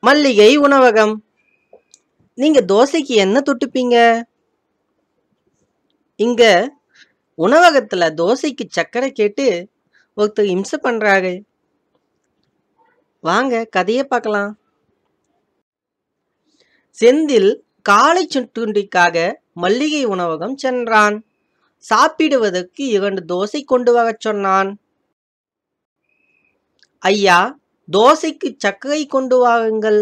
மல்லிகை உணவகம் நீங்க தோசைக்கு என்ன தொட்டுப்பீங்க இங்க உணவகத்துல தோசைக்கு சக்கரை கேட்டு ஒருத்தர் இம்சை பண்றாரு வாங்க கதையை பார்க்கலாம் செந்தில் காலை சுற்றுண்டிக்காக மல்லிகை உணவகம் சென்றான் சாப்பிடுவதற்கு இரண்டு தோசை கொண்டு வரச் சொன்னான் ஐயா தோசைக்கு சர்க்கரை கொண்டு வாருங்கள்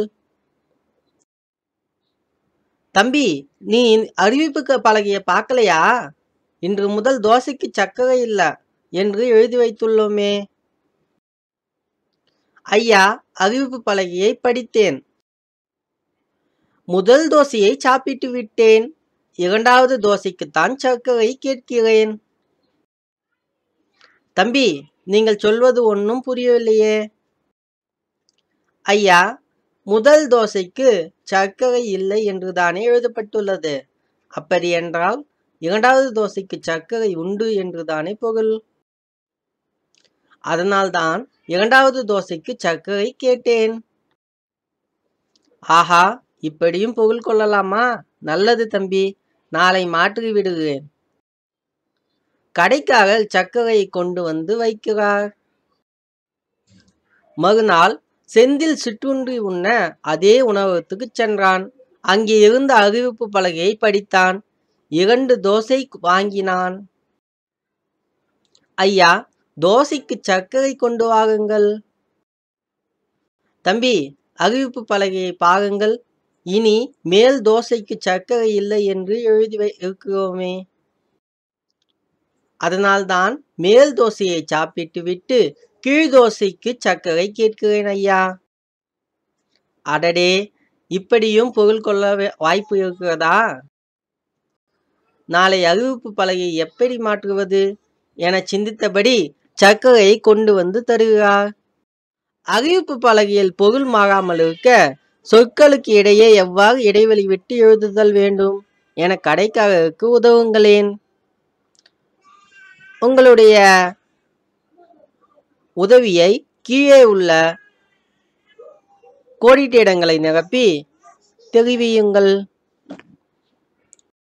தம்பி நீ அறிவிப்புக்கு பலகைய பார்க்கலையா இன்று முதல் தோசைக்கு சர்க்கரை இல்ல என்று எழுதி வைத்துள்ளோமே ஐயா அறிவிப்பு பலகையை படித்தேன் முதல் தோசையை சாப்பிட்டு விட்டேன் இரண்டாவது தோசைக்குத்தான் சர்க்கரை கேட்கிறேன் தம்பி நீங்கள் சொல்வது ஒன்றும் புரியவில்லையே ஐயா முதல் தோசைக்கு சர்க்கரை இல்லை என்றுதானே எழுதப்பட்டுள்ளது அப்படி என்றால் இரண்டாவது தோசைக்கு சர்க்கரை உண்டு என்றுதானே பொருள் அதனால்தான் இரண்டாவது தோசைக்கு சர்க்கரை கேட்டேன் ஆஹா இப்படியும் பொருள் கொள்ளலாமா நல்லது தம்பி நாளை மாற்றி விடுகிறேன் கடைக்காரர் சர்க்கரையை கொண்டு வந்து வைக்கிறார் மறுநாள் செந்தில் சிற்றுண்டி உண்ண அதே உணவகத்துக்கு சென்றான் அங்கே இருந்த அறிவிப்பு பலகையை படித்தான் இரண்டு தோசை வாங்கினான் ஐயா தோசைக்கு சர்க்கரை கொண்டு வாருங்கள் தம்பி அறிவிப்பு பலகையை பாருங்கள் இனி மேல் தோசைக்கு சர்க்கரை இல்லை என்று எழுதி வை- இருக்கிறோமே அதனால்தான் மேல் தோசையை சாப்பிட்டு விட்டு கீழ் தோசைக்கு சர்க்கரை கேட்கிறேன் ஐயா அடடே இப்படியும் பொருள் கொள்ள வே- வாய்ப்பு இருக்கிறதா நாளை அறிவிப்பு பலகை எப்படி மாற்றுவது என சிந்தித்தபடி சர்க்கரையை கொண்டு வந்து தருகிறார் அறிவிப்பு பலகையில் பொருள் மாறாமல் இருக்க சொற்களுக்கு இடையே எவ்வாறு இடைவெளி விட்டு எழுதுதல் வேண்டும் என கடைக்காரருக்கு உதவுங்களேன் உங்களுடைய உதவியை கீழே உள்ள கோடிட்ட இடங்களை நிரப்பி தெரிவியுங்கள்